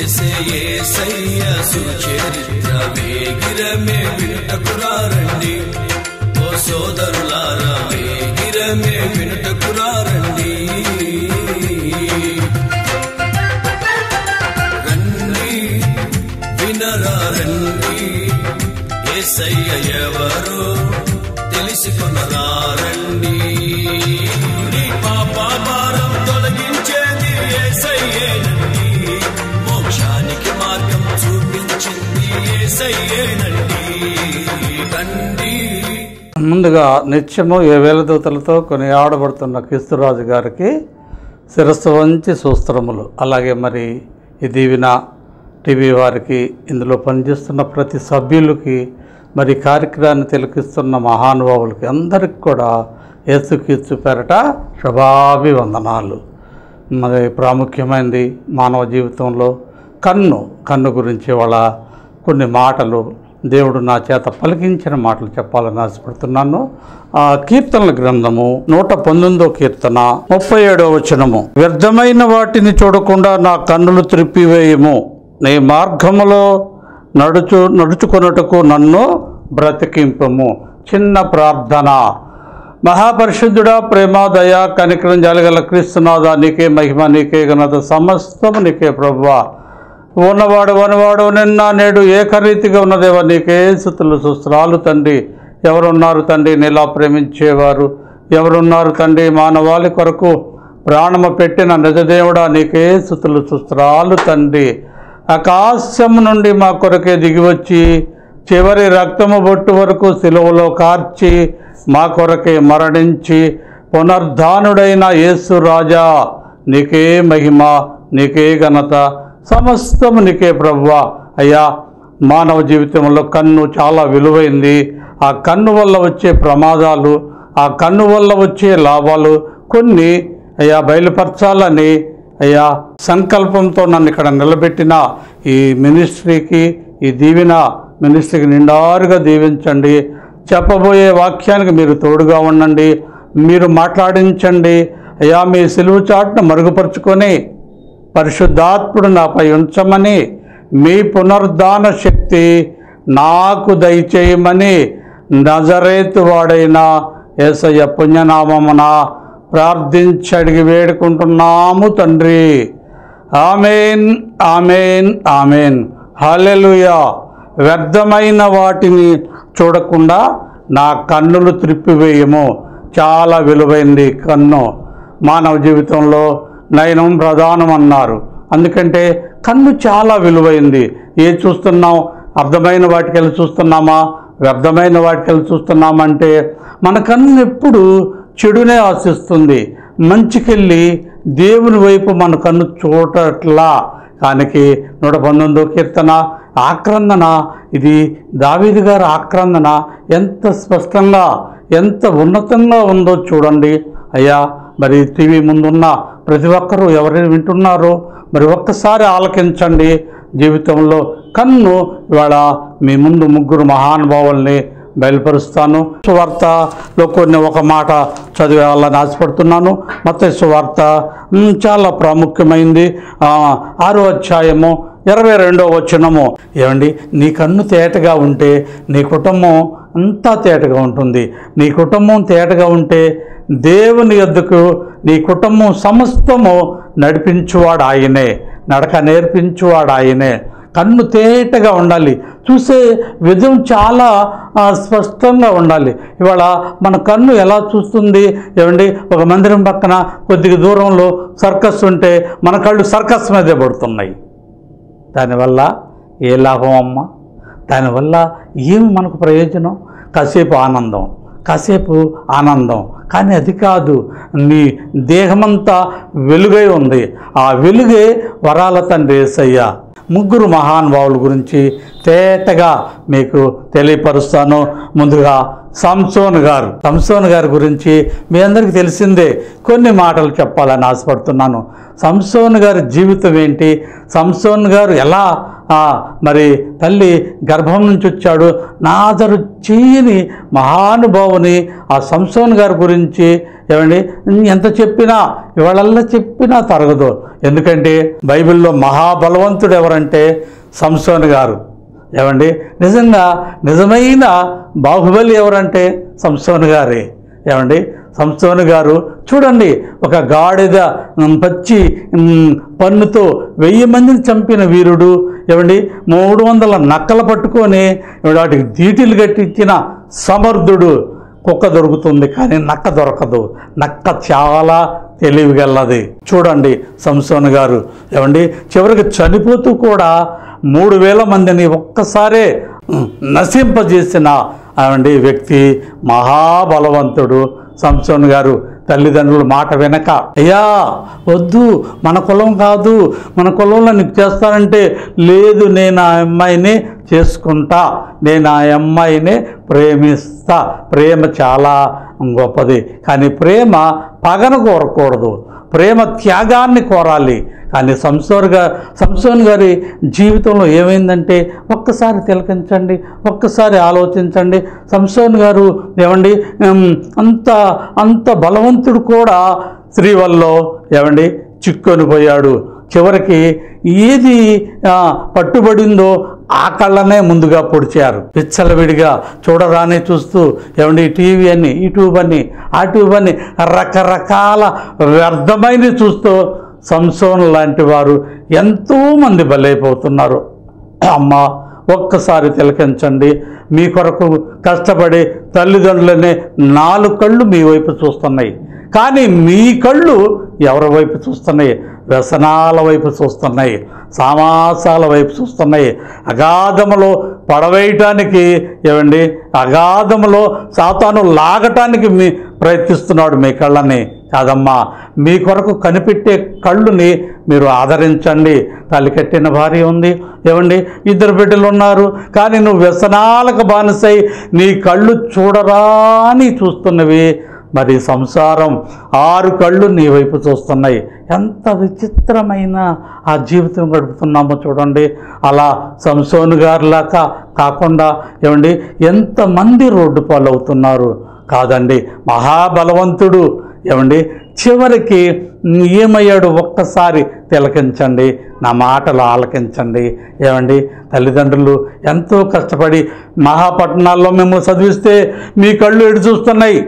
చేసే ఏసయ్య సుచరిత్ర వేగిరమే వినుటకురారండి ఓ సోదరులారా వేగిరమే వినుటకురారండి రండి వినరా రండి ఏసయ్య ఎవరో తెలుసుకునరా రండి నీ పాప భారం తొలగించేది ఏసయ్యేనండి మోక్షానికి మార్గం చూపించింది ఏసయ్యేనండి రండి ముందుగా నిత్యము ఏ వేల దూతలతో కొని ఆడబడుతున్న క్రీస్తురాజు గారికి శిరస్సు వంచి సూస్త్రములు అలాగే మరి ఈ దీవిన టీవీ వారికి ఇందులో పనిచేస్తున్న ప్రతి సభ్యులకి మరి ఈ కార్యక్రమాన్ని తిలకిస్తున్న మహానుభావులకి అందరికి కూడా ఏసుకీర్చు పెరట శుభాభివందనాలు మరి ప్రాముఖ్యమైనది మానవ జీవితంలో కన్ను కన్ను గురించి వాళ్ళ కొన్ని మాటలు దేవుడు నా చేత పలికించిన మాటలు చెప్పాలని ఆశపడుతున్నాను ఆ కీర్తనల గ్రంథము నూట పంతొమ్మిదో కీర్తన ముప్పై ఏడో వచనము వ్యర్థమైన వాటిని చూడకుండా నా కన్నులు త్రిప్పివేయము నీ మార్గములో నడుచు నడుచుకొనుటకు నన్ను బ్రతికింపము చిన్న ప్రార్థన మహాపరిశుద్ధుడా ప్రేమ దయ కనికరం జలగల క్రీస్తునాథ నీకే మహిమ నీకే ఘనత సమస్తము నీకే ప్రభువా ఉన్నవాడు వనవాడు నిన్న నేడు ఏకరీతిగా ఉన్నదేవా నీకే సుతులు సుస్త్రాలు తండ్రి ఎవరున్నారు తండ్రి నీలా ప్రేమించేవారు ఎవరున్నారు తండ్రి మానవాళి కొరకు ప్రాణము పెట్టిన నిజదేవుడా నీకే సుతులు సుస్త్రాలు తండ్రి ఆకాశం నుండి మా కొరకే దిగివచ్చి చివరి రక్తము బొట్టు వరకు సిలువలో కార్చి మా కొరకే మరణించి పునర్ధానుడైన యేసు రాజా నీకే మహిమ నీకే ఘనత సమస్తము నీకే ప్రభువా అయ్యా మానవ జీవితంలో కన్ను చాలా విలువైంది ఆ కన్ను వల్ల వచ్చే ప్రమాదాలు ఆ కన్ను వల్ల వచ్చే లాభాలు కొన్ని అయ్యా బయలుపరచాలని అయ్యా సంకల్పంతో నన్ను ఇక్కడ నిలబెట్టిన ఈ మినిస్ట్రీకి ఈ దీవెన మినిస్ట్రీకి నిండారుగా దీవించండి చెప్పబోయే వాక్యానికి మీరు తోడుగా ఉండండి మీరు మాట్లాడించండి అయ్యా మీ సిలువు చాటును మరుగుపరుచుకొని పరిశుద్ధాత్ముడు నాపై ఉంచమని మీ పునరుద్ధాన శక్తి నాకు దయచేయమని నజరేతు వాడైన ఏసయ్య పుణ్యనామమున ప్రార్థించి అడిగి వేడుకుంటున్నాము తండ్రి ఆమెన్ ఆమెన్ ఆమెన్ హల్లెలూయా వ్యర్థమైన వాటిని చూడకుండా నా కన్నులు త్రిప్పివేయము చాలా విలువైంది కన్ను మానవ జీవితంలో నయనం ప్రధానం అన్నారు అందుకంటే కన్ను చాలా విలువైంది ఏ చూస్తున్నాం అర్థమైన వాటికెళ్ళి చూస్తున్నామా వ్యర్థమైన వాటికెళ్ళి చూస్తున్నామంటే మన కన్ను ఎప్పుడు చెడునే ఆశిస్తుంది మంచికెళ్ళి దేవుని వైపు మన కన్ను చూడట్లా కానికి నూట పంతొమ్మిదో కీర్తన ఆక్రందన ఇది దావీదు గారి ఆక్రందన ఎంత స్పష్టంగా ఎంత ఉన్నతంగా ఉందో చూడండి అయ్యా మరి టీవీ ముందున్న ప్రతి ఒక్కరూ ఎవరైనా వింటున్నారో మరి ఒక్కసారి ఆలకించండి జీవితంలో కన్ను ఇవాళ మీ ముందు ముగ్గురు మహానుభావుల్ని బయలుపరుస్తాను సువార్తలో కొన్ని ఒక మాట చదివేయాలని ఆశపడుతున్నాను మత సువార్త మ్, చాలా ప్రాముఖ్యమైంది ఆ, ఆరో అధ్యాయము ఇరవై రెండో వచనము ఏమండి నీ కన్ను తేటగా ఉంటే నీ కుటుంబం అంతా తేటగా ఉంటుంది నీ కుటుంబం తేటగా ఉంటే దేవుని యొద్దకు నీ కుటుంబం సమస్తము నడిపించువాడు ఆయనే నడక నేర్పించువాడు ఆయనే కన్ను తేటగా ఉండాలి చూసే విధం చాలా ఆ, స్పష్టంగా ఉండాలి ఇవాళ మన కన్ను ఎలా చూస్తుంది ఏమండి ఒక మందిరం పక్కన కొద్దిగా దూరంలో సర్కస్ ఉంటే మన కళ్ళు సర్కస్ మీదే పడుతున్నాయి దానివల్ల ఏ లాభం అమ్మ దానివల్ల ఏమి మనకు ప్రయోజనం కాసేపు ఆనందం కాసేపు ఆనందం కానీ అది కాదు నీ దేహమంతా వెలుగై ఉంది ఆ వెలుగే వరాల తండ్రి ఏసయ్య ముగ్గురు మహానుభావుల గురించి తేటగా మీకు తెలియపరుస్తాను ముందుగా సంసోన్ గారు సంసోన్ గారి గురించి మీ అందరికీ తెలిసిందే కొన్ని మాటలు చెప్పాలని ఆశపడుతున్నాను సంసోన్ గారి జీవితం ఏంటి సంసోన్ గారు ఎలా ఆ, మరి తల్లి గర్భం నుంచి వచ్చాడు నాదరు చేయని మహానుభావుని ఆ సంసోన్ గారి గురించి ఏమండి ఎంత చెప్పినా ఇవాళల్లా చెప్పినా తరగదు ఎందుకంటే బైబిల్లో మహాబలవంతుడు ఎవరంటే సంసోన్ గారు ఏమండి నిజంగా నిజమైన బాహుబలి ఎవరంటే సంసోన్ గారే ఏమండి సంసోన్ గారు చూడండి ఒక గాడిద ఉమ్, పచ్చి ఉమ్, పన్నుతో వెయ్యి మందిని చంపిన వీరుడు ఏమండి మూడు వందల నక్కలు పట్టుకొని వాటికి దీటిలు కట్టించిన సమర్థుడు కుక్క దొరుకుతుంది కానీ నక్క దొరకదు నక్క చాలా తెలివిగలది చూడండి సంసోన్ గారు ఏమండి చివరికి చనిపోతూ కూడా మూడు వేల మందిని ఒక్కసారే ఉమ్, నశింపజేసిన ఏమండి వ్యక్తి మహాబలవంతుడు సంసోన్ గారు తల్లిదండ్రుల మాట వెనక అయ్యా వద్దు మన కులం కాదు మన కులంలో నీకు చేస్తానంటే లేదు నేను ఆ అమ్మాయిని చేసుకుంటా నేను ఆ అమ్మాయిని ప్రేమిస్తా ప్రేమ చాలా గొప్పది కానీ ప్రేమ పగను కోరకూడదు ప్రేమ త్యాగాన్ని కోరాలి కానీ సంసోర్ గా సంసోన్ గారి జీవితంలో ఏమైందంటే ఒక్కసారి తిలకించండి ఒక్కసారి ఆలోచించండి సంసోన్ గారు ఏమండి ఉమ్, అంత అంత బలవంతుడు కూడా స్త్రీ వల్ల ఏమండి చిక్కుని పోయాడు చివరికి ఏది ఆ, పట్టుబడిందో ఆ కళ్ళనే ముందుగా పొడిచారు విచ్చలవిడిగా చూడరానే చూస్తూ ఏమండి ఈ టీవీ అని ఈ ట్యూబ్ అని ఆ ట్యూబ్ అని రకరకాల వ్యర్థమైనవి చూస్తూ సంసోన్ లాంటి వారు ఎంతోమంది బలైపోతున్నారు అమ్మ ఒక్కసారి తిలకించండి మీ కొరకు కష్టపడి తల్లిదండ్రులనే నాలుగు కళ్ళు మీ వైపు చూస్తున్నాయి కానీ మీ కళ్ళు ఎవరి వైపు చూస్తున్నాయి వ్యసనాల వైపు చూస్తున్నాయి సామాసాల వైపు చూస్తున్నాయి అగాధములో పడవేయటానికి ఏమండి అగాధములో సాతాను లాగటానికి మీ ప్రయత్నిస్తున్నాడు మీ కళ్ళని కాదమ్మా మీ కొరకు కనిపెట్టే కళ్ళుని మీరు ఆదరించండి తల్లి కట్టిన భార్య ఉంది ఏమండి ఇద్దరు బిడ్డలు ఉన్నారు కానీ నువ్వు వ్యసనాలకు బానిసై నీ కళ్ళు చూడరాని చూస్తున్నవి మరి సంసారం ఆరు కళ్ళు నీ వైపు చూస్తున్నాయి ఎంత విచిత్రమైన ఆ జీవితం గడుపుతున్నామో చూడండి అలా సంసోను గారిలాగా కాకుండా ఏమండి ఎంతమంది రోడ్డు పాలవుతున్నారు కాదండి మహాబలవంతుడు ఏమండి చివరికి ఏమయ్యాడు ఒక్కసారి తిలకించండి నా మాటలు ఆలకించండి ఏమండి తల్లిదండ్రులు ఎంతో కష్టపడి మహాపట్టణాల్లో మేము చదివిస్తే మీ కళ్ళు ఎడు చూస్తున్నాయి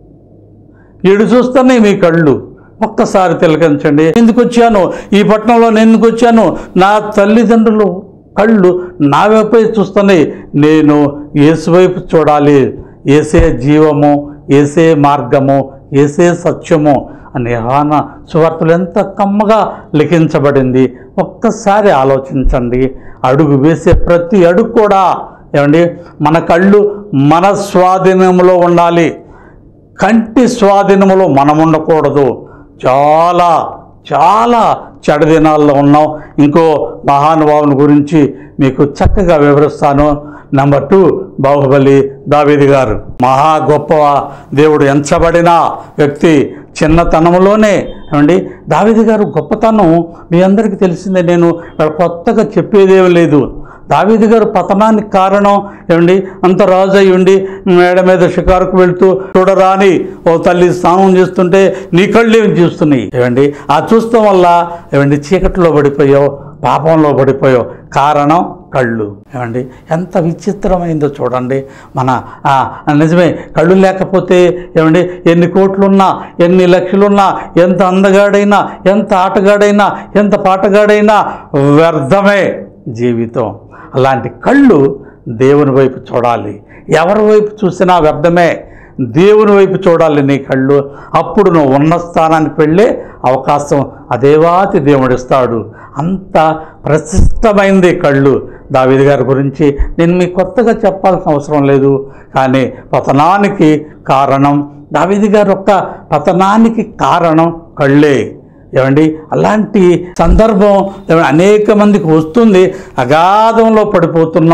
ఎడు చూస్తున్నాయి మీ కళ్ళు ఒక్కసారి తిలకించండి ఎందుకు వచ్చాను ఈ పట్టణంలో నేను ఎందుకు వచ్చాను నా తల్లిదండ్రులు కళ్ళు నా వైపే చూస్తున్నాయి నేను యేసు వైపు చూడాలి ఏసే జీవము ఏసే మార్గము ఏసే సత్యము అని హాన సువార్తలు ఎంత కమ్మగా లిఖించబడింది ఒక్కసారి ఆలోచించండి అడుగు వేసే ప్రతి అడుగు కూడా ఏమండి మన కళ్ళు మన స్వాధీనంలో ఉండాలి కంటి స్వాధీనములో మనం ఉండకూడదు చాలా చాలా చెడ దినాల్లో ఉన్నాం ఇంకో మహానుభావుని గురించి మీకు చక్కగా వివరిస్తాను నెంబర్ టూ బాహుబలి దావీది గారు మహా గొప్ప దేవుడు ఎంచబడిన వ్యక్తి చిన్నతనంలోనే ఏమండి దావీది గారు గొప్పతనం మీ అందరికీ తెలిసిందే నేను ఇక్కడ కొత్తగా చెప్పేదేమీ లేదు దావీదు గారు పతనానికి కారణం ఏమండి అంత రాజు అయి ఉండి మేడ మీద షికారుకు వెళ్తూ చూడరాని ఓ తల్లి స్నానం చేస్తుంటే నీ కళ్ళు ఏమి చూస్తున్నాయి ఏమండి ఆ చూస్తాం వల్ల ఏమండి చీకట్లో పడిపోయావు పాపంలో పడిపోయావు కారణం కళ్ళు ఏమండి ఎంత విచిత్రమైందో చూడండి మన ఆ, నిజమే కళ్ళు లేకపోతే ఏమండి ఎన్ని కోట్లున్నా ఎన్ని లక్షలున్నా ఎంత అందగాడైనా ఎంత ఆటగాడైనా ఎంత పాటగాడైనా వ్యర్థమే జీవితం అలాంటి కళ్ళు దేవుని వైపు చూడాలి ఎవరి వైపు చూసినా వ్యర్థమే దేవుని వైపు చూడాలి నీ కళ్ళు అప్పుడు నువ్వు ఉన్న స్థానానికి వెళ్ళే అవకాశం అదేవాతి దేవుడిస్తాడు అంత ప్రశస్తమైంది కళ్ళు దావిది గారి గురించి నేను మీకు కొత్తగా చెప్పాల్సిన అవసరం లేదు కానీ పతనానికి కారణం దావిది గారు ఒక్క పతనానికి కారణం కళ్ళే ఏమండి అలాంటి సందర్భం ఏమండి అనేక మందికి వస్తుంది అగాధంలో పడిపోతున్నాం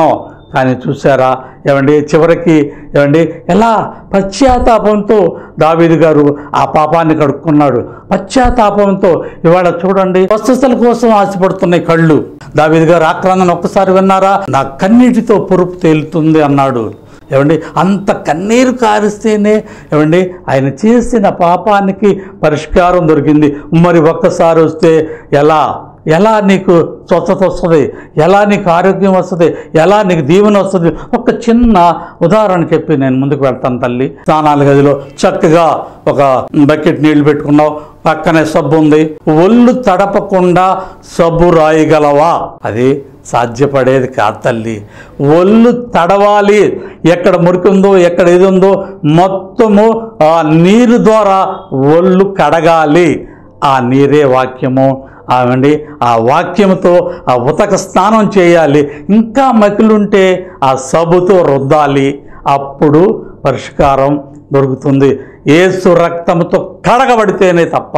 కానీ చూసారా ఏమండి చివరికి ఏమండి ఎలా పశ్చాత్తాపంతో దావీదు గారు ఆ పాపాన్ని కడుక్కున్నాడు పశ్చాత్తాపంతో ఇవాళ చూడండి స్వస్థతల కోసం ఆశపడుతున్నాయి కళ్ళు దావీదు గారు ఆక్రందన ఒక్కసారి విన్నారా నా కన్నీటితో పొరుపు తేలుతుంది అన్నాడు ఏమండి అంత కన్నీరు కారిస్తేనే ఏమండి ఆయన చేసిన పాపానికి పరిష్కారం దొరికింది మరి ఒక్కసారి వస్తే ఎలా ఎలా నీకు స్వచ్ఛత వస్తుంది ఎలా నీకు ఆరోగ్యం వస్తుంది ఎలా నీకు దీవెన వస్తుంది ఒక చిన్న ఉదాహరణ చెప్పి నేను ముందుకు వెళ్తాను తల్లి స్నానాల గదిలో చక్కగా ఒక బకెట్ నీళ్లు పెట్టుకున్నావు పక్కనే సబ్బు ఉంది ఒళ్ళు తడపకుండా సబ్బు రాయగలవా అది సాధ్యపడేది కాదు తల్లి ఒళ్ళు తడవాలి ఎక్కడ మురికి ఉందో ఎక్కడ ఇది ఉందో మొత్తము ఆ నీరు ద్వారా ఒళ్ళు కడగాలి ఆ నీరే వాక్యము ఆవండి ఆ వాక్యముతో ఆ ఉతక స్నానం చేయాలి ఇంకా మకిలుంటే ఆ సబ్బుతో రుద్దాలి అప్పుడు పరిష్కారం దొరుకుతుంది ఏసు రక్తముతో కడగబడితేనే తప్ప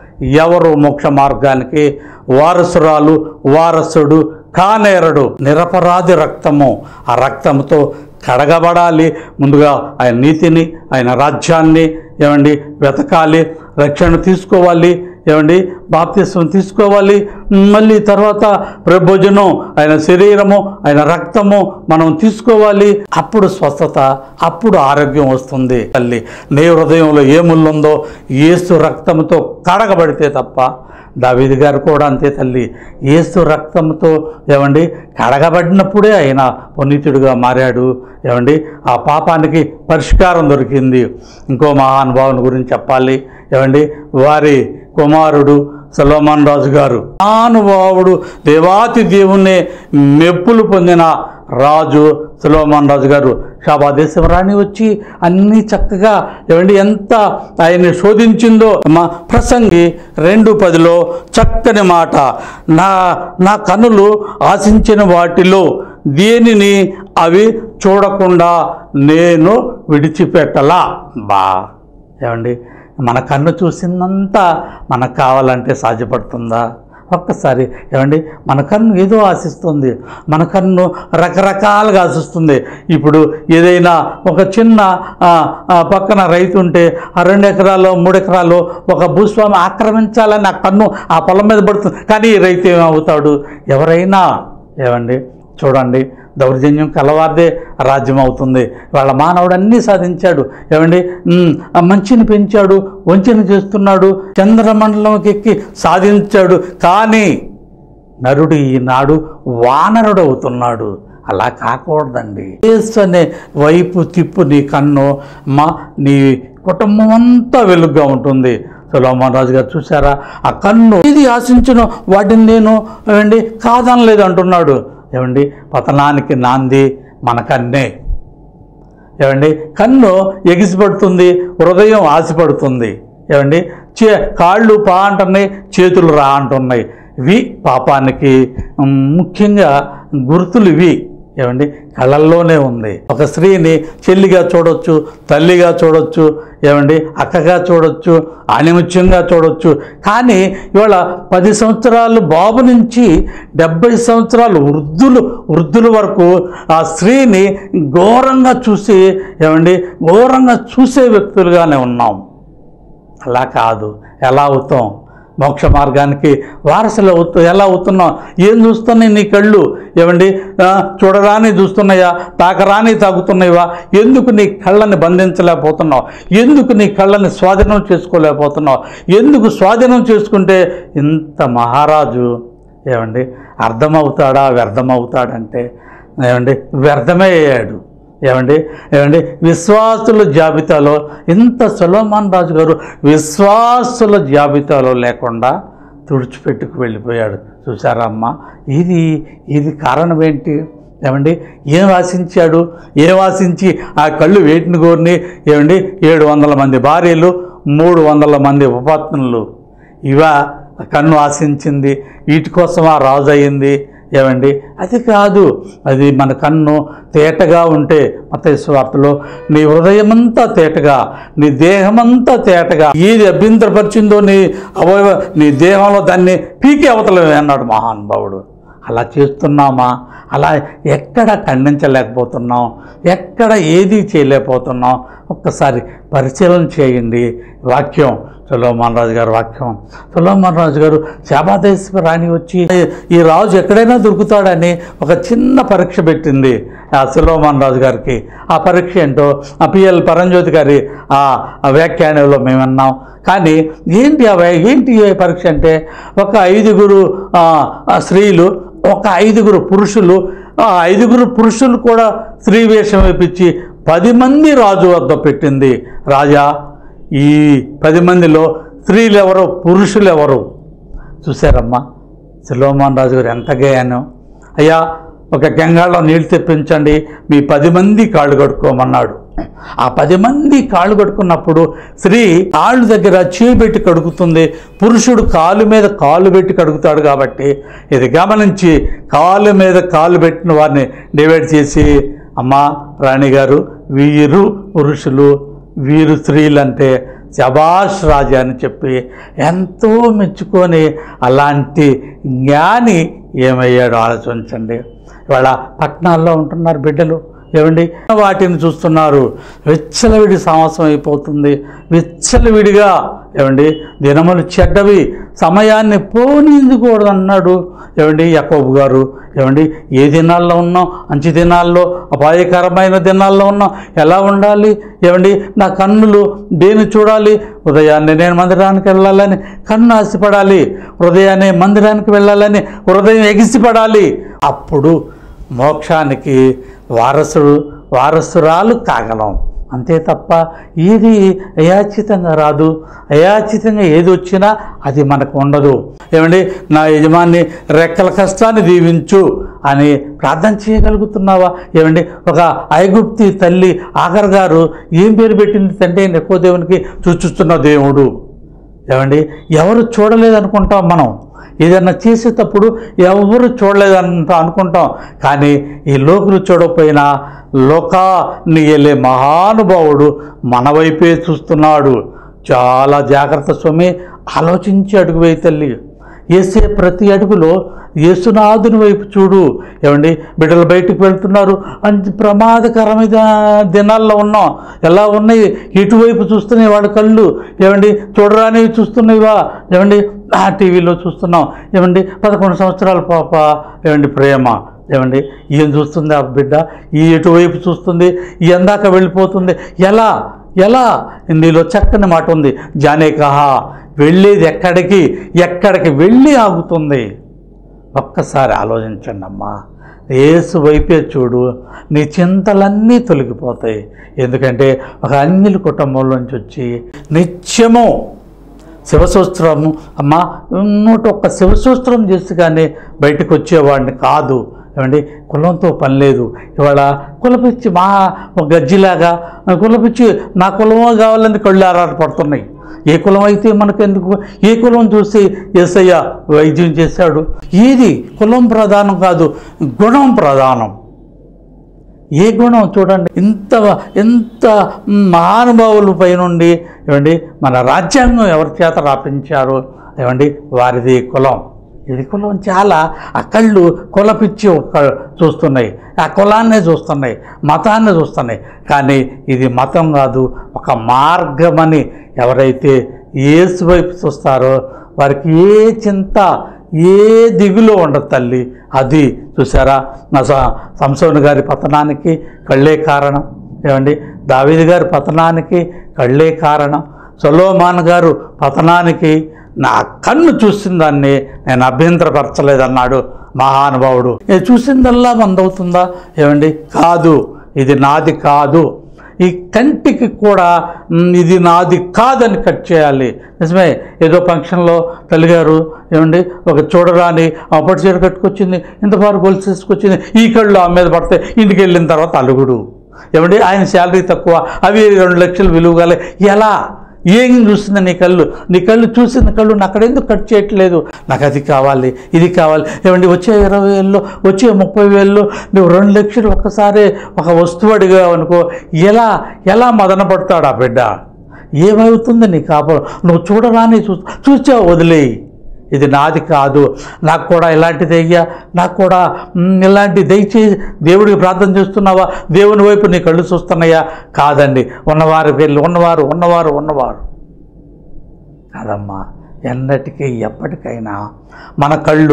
ఎవరు మోక్ష మార్గానికి వారసురాలు వారసుడు కానేరడు నిరపరాధి రక్తము ఆ రక్తంతో కడగబడాలి ముందుగా ఆయన నీతిని ఆయన రాజ్యాన్ని ఏమండి వెతకాలి రక్షణ తీసుకోవాలి ఏమండి బాప్తిస్వం తీసుకోవాలి మళ్ళీ తర్వాత ప్రభోజనం ఆయన శరీరము ఆయన రక్తము మనం తీసుకోవాలి అప్పుడు స్వస్థత అప్పుడు ఆరోగ్యం వస్తుంది తల్లి నీ హృదయంలో ఏ ముళ్ళుందో ఏసు రక్తముతో కడగబడితే తప్ప దావీది గారు కూడా అంతే తల్లి ఏసు రక్తంతో ఏమండి కడగబడినప్పుడే ఆయన పునీతుడిగా మారాడు ఏమండి ఆ పాపానికి పరిష్కారం దొరికింది ఇంకో మహానుభావుని గురించి చెప్పాలి ఏమండి వారి కుమారుడు సలోమాన్ రాజు గారు మహానుభావుడు దేవాతి దేవుణ్ణి మెప్పులు పొందిన రాజు సులోమాన్ రాజు గారు శాబాదేశం రాణి వచ్చి అన్నీ చక్కగా ఏమండి ఎంత ఆయన్ని శోధించిందో మా ప్రసంగి రెండు పదిలో చక్కని మాట నా నా కనులు ఆశించిన వాటిలో దేనిని అవి చూడకుండా నేను విడిచిపెట్టలా బా ఏమండి మన కన్ను చూసిందంత మనకు కావాలంటే సాధ్యపడుతుందా ఒక్కసారి ఏమండి మన కన్ను ఏదో ఆశిస్తుంది మన కన్ను రకరకాలుగా ఆశిస్తుంది ఇప్పుడు ఏదైనా ఒక చిన్న ఆ, ఆ, పక్కన రైతు ఉంటే ఆ రెండు ఎకరాలు మూడు ఎకరాలు ఒక భూస్వామి ఆక్రమించాలని ఆ కన్ను ఆ పొలం మీద పడుతుంది కానీ ఈ రైతు ఏమవుతాడు ఎవరైనా ఏమండి చూడండి దౌర్జన్యం కలవారిదే రాజ్యం అవుతుంది వాళ్ళ మానవుడు అన్నీ సాధించాడు ఏమండి ఉమ్, ఆ మంచిని పెంచాడు వంచన చేస్తున్నాడు చంద్రమండలంకి ఎక్కి సాధించాడు కానీ నరుడు ఈనాడు వానరుడు అవుతున్నాడు అలా కాకూడదండి యేసు అనే వైపు తిప్పు నీ కన్ను మా నీ కుటుంబం అంతా వెలుగ్గా ఉంటుంది సులోమన్ రాజు గారు చూసారా ఆ కన్ను ఇది ఆశించును వాటిని నేను ఏమండి కాదనలేదు అంటున్నాడు ఏమండి పతనానికి నాంది మన కన్నే ఏమండి కన్ను ఎగిసిపడుతుంది హృదయం ఆశపడుతుంది ఏమండి చే కాళ్ళు పా అంటున్నాయి చేతులు రా అంటున్నాయి ఇవి పాపానికి ఉమ్, ముఖ్యంగా గుర్తులు ఇవి ఏమండి కళ్ళల్లోనే ఉంది ఒక స్త్రీని చెల్లిగా చూడొచ్చు తల్లిగా చూడొచ్చు ఏమండి అక్కగా చూడొచ్చు ఆణిముత్యంగా చూడొచ్చు కానీ ఇవాళ పది సంవత్సరాలు బాబు నుంచి డెబ్బై సంవత్సరాలు వృద్ధులు వృద్ధుల వరకు ఆ స్త్రీని ఘోరంగా చూసి ఏమండి ఘోరంగా చూసే వ్యక్తులుగానే ఉన్నాం అలా కాదు ఎలా అవుతాం మోక్ష మార్గానికి వారసులు అవుతూ ఎలా అవుతున్నాం ఏం చూస్తున్నాయి నీ కళ్ళు ఏమండి ఆ, చూడరాని చూస్తున్నాయా తాకరాని తాగుతున్నాయివా ఎందుకు నీ కళ్ళని బంధించలేకపోతున్నావు ఎందుకు నీ కళ్ళని స్వాధీనం చేసుకోలేకపోతున్నావు ఎందుకు స్వాధీనం చేసుకుంటే ఇంత మహారాజు ఏమండి అర్థమవుతాడా వ్యర్థమవుతాడంటే ఏమండి వ్యర్థమే అయ్యాడు ఏమండి ఏమండి విశ్వాసుల జాబితాలో ఇంత సులోమాన్ రాజు గారు విశ్వాసుల జాబితాలో లేకుండా తుడిచిపెట్టుకు వెళ్ళిపోయాడు చూసారా అమ్మ ఇది ఇది కారణం ఏంటి ఏమండి ఏం ఆశించాడు ఏం ఆశించి ఆ కళ్ళు వేటిని కోరిని ఏమండి ఏడు వందల మంది భార్యలు మూడు వందల మంది ఉపపత్నులు ఇవా కన్ను ఆశించింది వీటి కోసం ఆ రాజు అయింది ఏమండి అది కాదు అది మన కన్ను తేటగా ఉంటే మత వార్తలో నీ హృదయమంతా తేటగా నీ దేహమంతా తేటగా ఏది అభ్యంతరపరిచిందో నీ అవయవ నీ దేహంలో దాన్ని పీకి అవతలమే అన్నాడు మహానుభావుడు అలా చేస్తున్నామా అలా ఎక్కడ ఖండించలేకపోతున్నాం ఎక్కడ ఏది చేయలేకపోతున్నాం ఒక్కసారి పరిశీలన చేయండి వాక్యం సులోమాన్ రాజు గారి వాక్యం సులోమాన్ రాజు గారు శాబాదేశ్వర రాణి వచ్చి ఈ రాజు ఎక్కడైనా దొరుకుతాడని ఒక చిన్న పరీక్ష పెట్టింది ఆ సులోమాన్ రాజు గారికి ఆ పరీక్ష ఏంటో ఆ పిఎల్ పరంజ్యోతి గారి ఆ ఆ వ్యాఖ్యానంలో మేము విన్నాం కానీ ఏంటి ఆ వై- ఏంటి ఈ పరీక్ష అంటే ఒక ఐదుగురు ఆ, ఆ స్త్రీలు ఒక ఐదుగురు పురుషులు ఆ ఐదుగురు పురుషులు కూడా స్త్రీ వేషం వేపించి పది మంది రాజు వద్ద పెట్టింది రాజా ఈ పది మందిలో స్త్రీలు ఎవరు పురుషులు ఎవరు చూశారమ్మా సులోమాన్ రాజు గారు ఎంత గేయాను అయ్యా ఒక గంగాళలో నీళ్లు తెప్పించండి మీ పది మంది కాళ్ళు కడుక్కోమన్నాడు ఆ పది మంది కాళ్ళు కడుక్కున్నప్పుడు స్త్రీ కాళ్ళు దగ్గర చేయి పెట్టి కడుగుతుంది పురుషుడు కాలు మీద కాలు పెట్టి కడుగుతాడు కాబట్టి ఇది గమనించి కాలు మీద కాలు పెట్టిన వారిని డివైడ్ చేసి అమ్మా రాణిగారు వీరు పురుషులు వీరు స్త్రీలంటే శబాష్ రాజా అని చెప్పి ఎంతో మెచ్చుకొని అలాంటి జ్ఞాని ఏమయ్యాడో ఆలోచించండి ఇవాళ పట్టణాల్లో ఉంటున్నారు బిడ్డలు ఏమండి వాటిని చూస్తున్నారు విచ్చలవిడి సాహసం అయిపోతుంది విచ్చలవిడిగా ఏమండి దినములు చెడ్డవి సమయాన్ని పోనీందుకూడదు అన్నాడు ఏమండి యాకోబు గారు ఏమండి ఏ దినాల్లో ఉన్నాం మంచి దినాల్లో అపాయకరమైన దినాల్లో ఉన్నాం ఎలా ఉండాలి ఏమండి నా కన్నులు దేని చూడాలి ఉదయాన్నే నేను మందిరానికి వెళ్ళాలని కన్ను ఆశపడాలి హృదయాన్ని మందిరానికి వెళ్ళాలని హృదయం ఎగిసిపడాలి అప్పుడు మోక్షానికి వారసుడు వారసురాలు కాగలం అంతే తప్ప ఏది అయాచితంగా రాదు అయాచితంగా ఏది వచ్చినా అది మనకు ఉండదు ఏమండి నా యజమాని రెక్కల కష్టాన్ని దీవించు అని ప్రార్థన చేయగలుగుతున్నావా ఏమండి ఒక ఐగుప్తి తల్లి ఆఖర్ గారు ఏం పేరు పెట్టింది తండ్రి ఎక్కువ దేవునికి చూచుస్తున్న దేవుడు ఏమండి ఎవరు చూడలేదనుకుంటాం మనం ఏదన్నా చేసేటప్పుడు ఎవరు చూడలేదంట అనుకుంటాం కానీ ఈ లోకులు చూడకపోయినా లోకాన్ని వెళ్ళే మహానుభావుడు మన వైపే చూస్తున్నాడు చాలా జాగ్రత్త స్వామి ఆలోచించి అడుగు వేయి తల్లి వేసే ప్రతి అడుగులో యేసునాథుని వైపు చూడు ఏమండి బిడ్డలు బయటికి వెళ్తున్నారు అంత ప్రమాదకరమైన దినాల్లో ఉన్నాం ఎలా ఉన్నాయి ఇటువైపు చూస్తున్నాయి వాడి కళ్ళు ఏమండి చూడరానివి చూస్తున్నాయివా ఏమండి ఆ టీవీలో చూస్తున్నాం ఏమండి పదకొండు సంవత్సరాల పాప ఏమండి ప్రేమ ఏమండి ఏం చూస్తుంది ఆ బిడ్డ ఈ ఎటువైపు చూస్తుంది ఎందాక వెళ్ళిపోతుంది ఎలా ఎలా ఇందులో చక్కని మాట ఉంది జానే కహా వెళ్ళేది ఎక్కడికి ఎక్కడికి వెళ్ళి ఆగుతుంది ఒక్కసారి ఆలోచించండి అమ్మా ఏసు వైపే చూడు నీ చింతలన్నీ తొలగిపోతాయి ఎందుకంటే ఒక అన్యుల కుటుంబంలోంచి వచ్చి నిత్యము శివసూత్రము అమ్మ నూట ఒక్క శివసూత్రం చేసి కానీ బయటకు వచ్చేవాడిని కాదు ఏమండి కులంతో పని లేదు ఇవాళ కులపిచ్చి మా ఒక గజ్జిలాగా కులపిచ్చి నా కులమో కావాలని కళ్ళు ఆరాట పడుతున్నాయి ఏ కులం అయితే మనకెందుకు ఏ కులం చూసి ఏసయ్య వైద్యం చేశాడు ఏది కులం ప్రధానం కాదు గుణం ప్రధానం ఏ గుణం చూడండి ఇంత ఇంత మహానుభావుల పైనుండి ఏమండి మన రాజ్యాంగం ఎవరి చేత రాపించారు ఏమండి వారిది కులం ఇది కులం చాలా ఆ కళ్ళు కులపిచ్చి ఒక చూస్తున్నాయి ఆ కులాన్నే చూస్తున్నాయి మతాన్ని చూస్తున్నాయి కానీ ఇది మతం కాదు ఒక మార్గమని ఎవరైతే ఏసు వైపు చూస్తారో వారికి ఏ చింత ఏ దిగులో ఉండదు తల్లి అది చూసారా నా స- సంసోను గారి పతనానికి కళ్ళే కారణం ఏమండి దావీదు గారి పతనానికి కళ్ళే కారణం సొలోమాన్ గారు పతనానికి నా కన్ను చూసిన దాన్ని నేను అభ్యంతరపరచలేదన్నాడు మహానుభావుడు ఇది చూసిందల్లా మందవుతుందా ఏమండి కాదు ఇది నాది కాదు ఈ కంటికి కూడా "మ్, ఇది నాది కాదని కట్ చేయాలి నిజమే ఏదో ఫంక్షన్లో తల్లిగారు ఏమండి ఒక చూడరాని అప్పటి చీర కట్టుకొచ్చింది ఇంత బారు గొలుసు తీసుకొచ్చింది ఈ కళ్ళు ఆమె మీద పడితే ఇంటికి వెళ్ళిన తర్వాత అలుగుడు ఏమండి ఆయన శాలరీ తక్కువ అవి రెండు లక్షలు విలువ గల ఎలా ఏం చూసింది నీ కళ్ళు నీ కళ్ళు చూసిన కళ్ళు నాకు అక్కడ ఎందుకు కట్ చేయట్లేదు నాకు అది కావాలి ఇది కావాలి ఏమండి వచ్చే ఇరవై వేల్లో వచ్చే ముప్పై వేల్లో నువ్వు రెండు లక్షలు ఒక్కసారి ఒక వస్తువు అడిగావు అనుకో ఎలా ఎలా మదన పడతాడు ఆ బిడ్డ ఏమవుతుంది నీ కాపురం నువ్వు చూడరాని చూ చూచావు వదిలేయి ఇది నాది కాదు నాకు కూడా ఇలాంటిది అయ్యా నాకు కూడా మ్, ఇలాంటి దయచేసి దేవుడికి ప్రార్థన చేస్తున్నావా దేవుని వైపు నీ కళ్ళు చూస్తున్నాయా కాదండి ఉన్నవారు వెళ్ళి ఉన్నవారు ఉన్నవారు ఉన్నవారు కాదమ్మా ఎన్నటికీ ఎప్పటికైనా మన కళ్ళు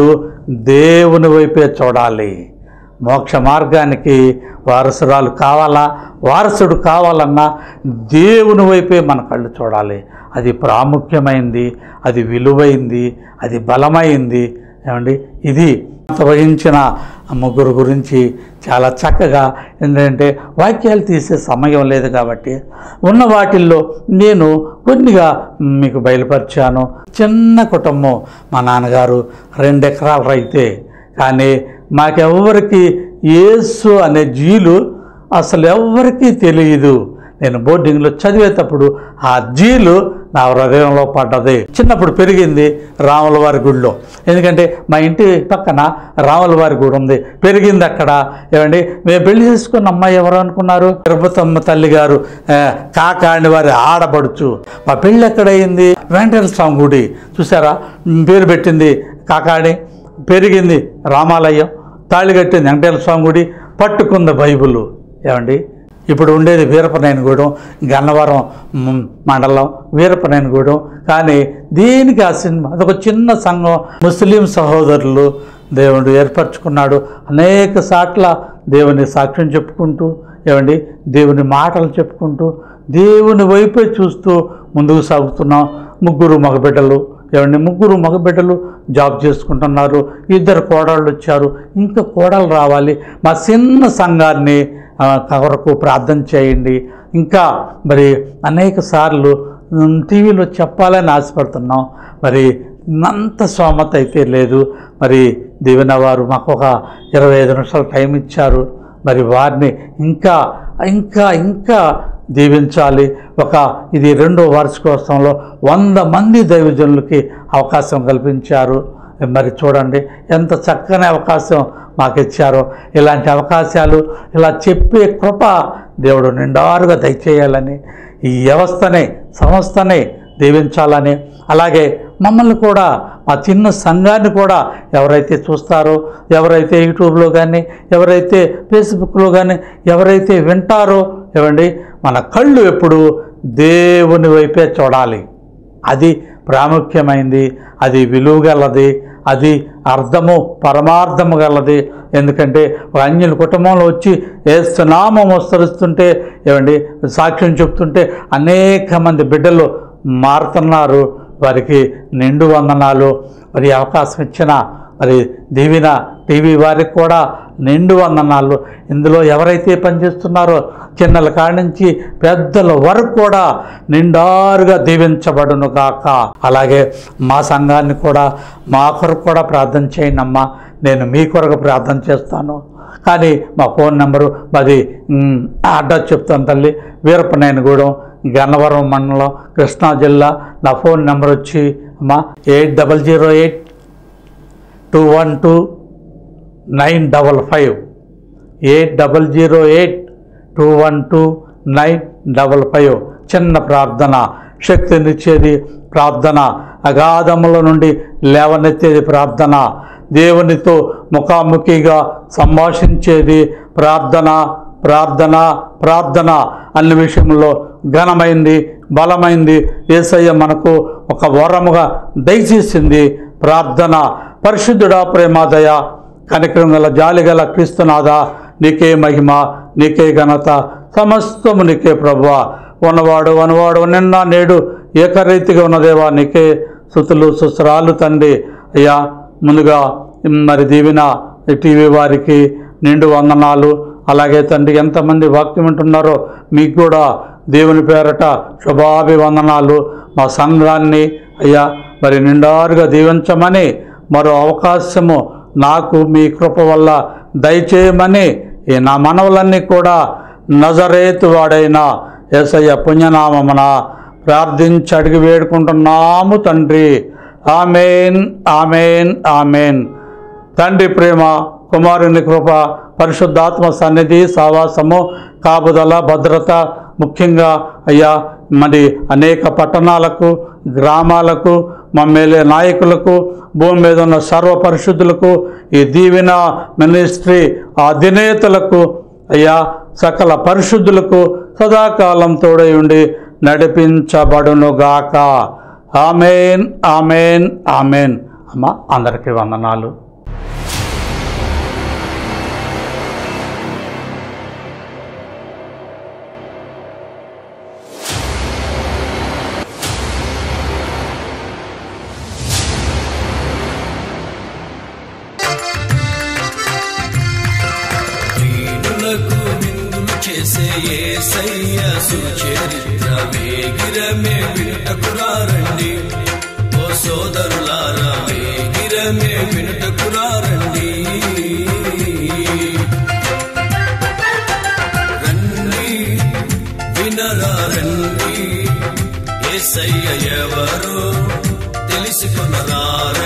దేవుని వైపే చూడాలి మోక్ష మార్గానికి వారసురాలు కావాలా వారసుడు కావాలన్నా దేవుని వైపే మన కళ్ళు చూడాలి అది ప్రాముఖ్యమైంది అది విలువైంది అది బలమైంది ఏమండి ఇది వహించిన ముగ్గురు గురించి చాలా చక్కగా ఏంటంటే వాక్యాలు తీసే సమయం లేదు కాబట్టి ఉన్న వాటిల్లో నేను కొన్నిగా మీకు బయలుపరిచాను చిన్న కుటుంబం మా నాన్నగారు రెండు ఎకరాల రైతే కానీ మాకెవ్వరికి యేసు అనే జీలు అసలు ఎవ్వరికీ తెలియదు నేను బోర్డింగ్లో చదివేటప్పుడు ఆ జీలు నా హృదయంలో పడ్డది చిన్నప్పుడు పెరిగింది రాముల వారి గుడిలో ఎందుకంటే మా ఇంటి పక్కన రాముల వారి గుడి ఉంది పెరిగింది అక్కడ ఏమండి మేము పెళ్లి చేసుకున్న అమ్మాయి ఎవరు అనుకున్నారు తిరుపతమ్మ తల్లి గారు ఆ, కాకాణి వారి ఆడపడుచు మా పెళ్ళి ఎక్కడయింది వెంకటేశ్వర స్వామి గుడి చూసారా ఉమ్, పేరు పెట్టింది కాకాణి పెరిగింది రామాలయం తాళి కట్టింది వెంకటేశ్వర స్వామి గుడి పట్టుకుంది బైబుల్ ఏమండి ఇప్పుడు ఉండేది వీరపనేనిగూడెం గన్నవరం మ్, మండలం వీరపనేనిగూడెం కానీ దీనికి ఆ సినిమా అదొక చిన్న సంఘం ముస్లిం సహోదరులు దేవుడు ఏర్పరచుకున్నాడు అనేక సాట్ల దేవుని సాక్ష్యం చెప్పుకుంటూ ఏమండి దేవుని మాటలు చెప్పుకుంటూ దేవుని వైపే చూస్తూ ముందుకు సాగుతున్నాం ముగ్గురు మగబిడ్డలు ఏమండి ముగ్గురు మగబిడ్డలు జాబ్ చేసుకుంటున్నారు ఇద్దరు కోడళ్ళు వచ్చారు ఇంకా కోడలు రావాలి మా చిన్న సంఘాన్ని ఆ, కొరకు ప్రార్థన చేయండి ఇంకా మరి అనేక సార్లు ఉమ్, టీవీలో చెప్పాలని ఆశపడుతున్నాం మరి అంత స్తోమత అయితే లేదు మరి దీవెన వారు మాకు ఒక ఇరవై ఐదు నిమిషాలు టైం ఇచ్చారు మరి వారిని ఇంకా ఇంకా ఇంకా దీవించాలి ఒక ఇది రెండో వార్షికోత్సవంలో వంద మంది దైవజనులకి అవకాశం కల్పించారు మరి చూడండి ఎంత చక్కని అవకాశం మాకు ఇచ్చారో ఇలాంటి అవకాశాలు ఇలా చెప్పే కృప దేవుడు నిండారుగా దయచేయాలని ఈ వ్యవస్థని సంస్థని దీవించాలని అలాగే మమ్మల్ని కూడా మా చిన్న సంఘాన్ని కూడా ఎవరైతే చూస్తారో ఎవరైతే యూట్యూబ్లో కానీ ఎవరైతే ఫేస్బుక్లో కానీ ఎవరైతే వింటారో ఏమండి మన కళ్ళు ఎప్పుడు దేవుని వైపే చూడాలి అది ప్రాముఖ్యమైంది అది విలువగలది అది అర్థము పరమార్థము గలది ఎందుకంటే ఒక అన్యుల కుటుంబంలో వచ్చి ఏసునామం వస్తరిస్తుంటే ఏమండి సాక్ష్యం చెప్తుంటే అనేక మంది బిడ్డలు మారుతున్నారు వారికి నిండు వందనాలు మరి అవకాశం ఇచ్చిన మరి దీవిన టీవీ వారికి కూడా నిండు వందనాలు ఇందులో ఎవరైతే పనిచేస్తున్నారో చిన్నల కాడి నుంచి పెద్దల వరకు కూడా నిండారుగా దీవించబడును గాక అలాగే మా సంఘాన్ని కూడా మా కొరకు కూడా ప్రార్థన చేయండి అమ్మా నేను మీ కొరకు ప్రార్థన చేస్తాను కానీ మా ఫోన్ నెంబరు మాది మ్, అడ్రస్ చెప్తాను తల్లి వీరపనేనిగూడెం గన్నవరం మండలం కృష్ణా జిల్లా నా ఫోన్ నెంబర్ వచ్చి అమ్మా eight double zero eight two one two nine double five eight double zero eight two one two nine double five చిన్న ప్రార్థన శక్తినిచ్చేది ప్రార్థన అగాధముల నుండి లేవనెత్తేది ప్రార్థన దేవునితో ముఖాముఖిగా సంభాషించేది ప్రార్థన ప్రార్థన ప్రార్థన అన్ని విషయంలో ఘనమైంది బలమైంది ఏసయ్య మనకు ఒక వరముగా దయచేసింది ప్రార్థన పరిశుద్ధుడా ప్రేమాదయ కనికరం గల జాలి గల క్రీస్తునాథ నీకే మహిమ నీకే ఘనత సమస్తము నీకే ప్రభువ ఉన్నవాడు వనవాడు నిన్న నేడు ఏకరీతిగా ఉన్నదేవా నీకే సుతులు సుస్రాలు తండ్రి అయ్యా ముందుగా మరి దీవిన ఈ టీవీ వారికి నిండు వందనాలు అలాగే తండ్రి ఎంతమంది వాక్యం వింటున్నారో మీకు కూడా దేవుని పేరట శుభాభివందనాలు మా సంఘాన్ని అయ్యా మరి నిండారుగా దీవించమని మరో అవకాశము నాకు మీ కృప వల్ల దయచేయమని ఈ నా మనవులన్నీ కూడా నజరేతు వాడైన యేసయ్య పుణ్యనామమున ప్రార్థించి అడిగి వేడుకుంటున్నాము తండ్రి ఆమెన్ ఆమెన్ ఆమెన్ తండ్రి ప్రేమ కుమారుని కృప పరిశుద్ధాత్మ సన్నిధి సావాసము కాపుదల భద్రత ముఖ్యంగా అయ్యా మరి అనేక పట్టణాలకు గ్రామాలకు మమ్మేలే నాయకులకు భూమి మీద ఉన్న సర్వ పరిశుద్ధులకు ఈ దీవెన మినిస్ట్రీ అధినేతలకు అయ్యా సకల పరిశుద్ధులకు సదాకాలం తోడై ఉండి నడిపించబడునుగాక ఆమెన్ ఆమెన్ ఆమెన్ అమ్మ అందరికీ వందనాలు దీనులకు విందులు చేసే ఏసయ్య సుచరిత్ర వేగిరమే వినుటకురారండి ఓ సోదరులారా వేగిరమే వినుటకురారండి రండి వినరా రండి ఏసయ్య ఎవరో తెలుసుకున్నరా